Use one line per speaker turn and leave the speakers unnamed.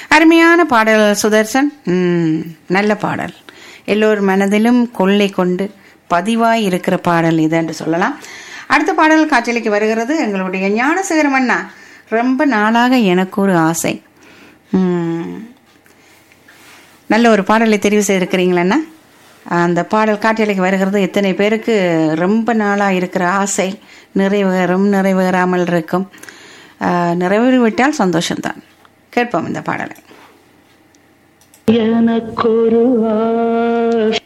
அருமையான பாடல் சுதர்சன் ம், நல்ல பாடல் எல்லோர் மனதிலும் கொள்ளை கொண்டு பதிவாய் இருக்கிற பாடல் இது என்று சொல்லலாம் அடுத்த பாடல் காட்சிக்கு வருகிறது எங்களுடைய ஞானசேகரம் அண்ணா ரொம்ப நாளாக எனக்கு ஒரு ஆசை ம், நல்ல ஒரு பாடலை தெரிவு செய்திருக்கிறீங்களண்ணா அந்த பாடல் காட்டியலைக்கு வருகிறது எத்தனை பேருக்கு ரொம்ப நாளாக இருக்கிற ஆசை நிறைவேறும் நிறைவேறாமல் இருக்கும் ஆஹ், நிறைவேறிவிட்டால் சந்தோஷம்தான் கேட்போம் இந்த பாடலை
எனக்கொரு ஆசை